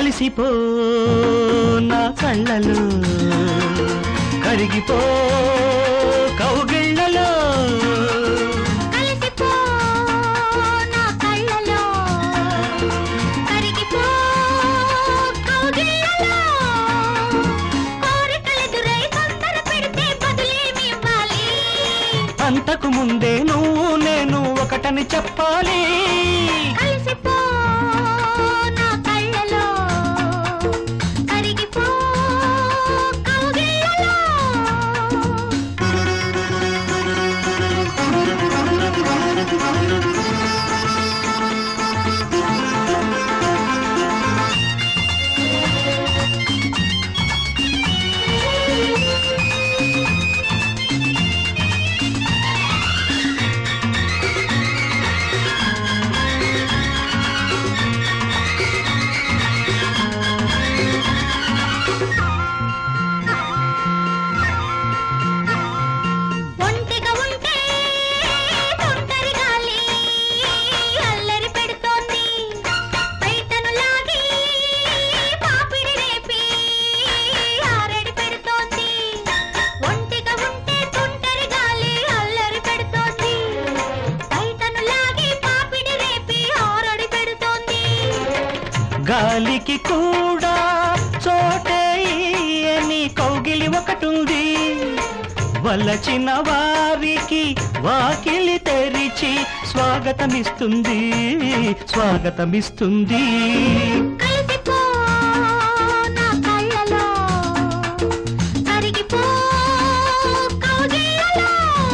కలిసిపో నా కళ్ళలో కరిగిపో కౌగిళ్ళలో కలిసిపో నా కళ్ళలో కరిగిపో కౌగిళ్ళలో కోరికలెదురై తొందర పెడితే బదులేమి ఇవ్వాలి అంతకు ముందే నువ్వు నేను ఒకటని చెప్పాలి కలిసిపో నా కళ్ళలో కరిగిపో కౌగిళ్ళలో ఒంటిగా ఉంటే తొంటరి గాలి అల్లరి పెడుతోంది బయటను లాగి పాపిడి రేపి ఆరడి పెడుతోంది ఒంటిగా ఉంటే తొంటరి గాలి అల్లరి పెడుతోంది బయటను లాగి పాపిడి రేపి ఆరడి పెడుతోంది గాలికి కూడా చోటే అని కౌగిలి ఒకటుంది వలచిన వారికి వాకిలి తెరిచి స్వాగతమిస్తుంది స్వాగతమిస్తుంది కలిసిపో నా కళ్ళలో కరిగిపో కౌగిళ్ళలో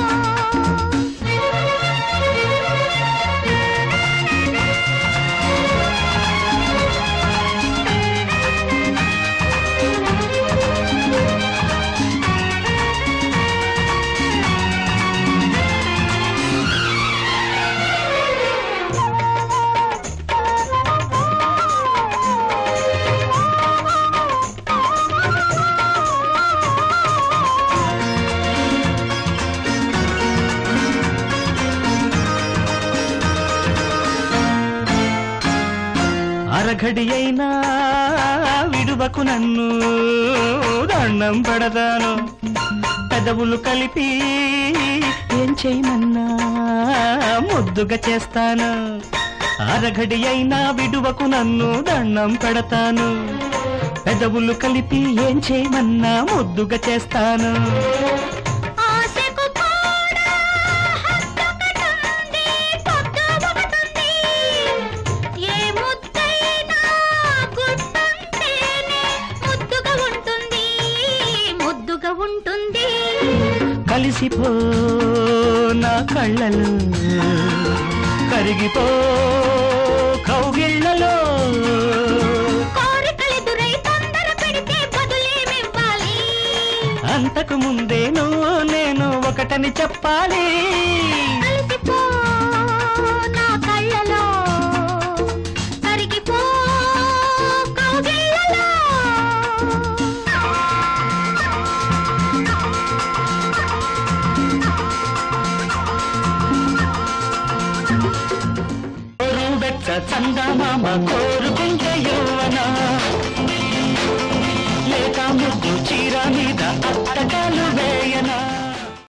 అరఘడి అయినా విడువకు నన్ను దండం పెడతాను పెదవులు కలిపి ఏం చేయమన్నా ముద్దుగా చేస్తాను అరఘడి అయినా విడువకు నన్ను దండం పెడతాను పెదవులు కలిపి ఏం చేయమన్నా ముద్దుగా చేస్తాను ఆశకు కూడా హద్దొకటుంది, పొద్దు ఒకటుంది. ఏ ముద్దైనా గుర్తుంటేనే ముద్దుగా ఉంటుంది ముద్దుగా ఉంటుంది కలిసిపో నా కళ్ళలో కరిగిపో కౌగిళ్ళలో కోరికలెదురై తొందర పెడితే బదులేమివ్వాలి అంతకు ముందే నువ్వు నేను ఒకటని చెప్పాలి కలిసిపో నా కళ్ళలో కరిగిపో కౌగిళ్ళలో కోరు వెచ్చ చందమామ కోరు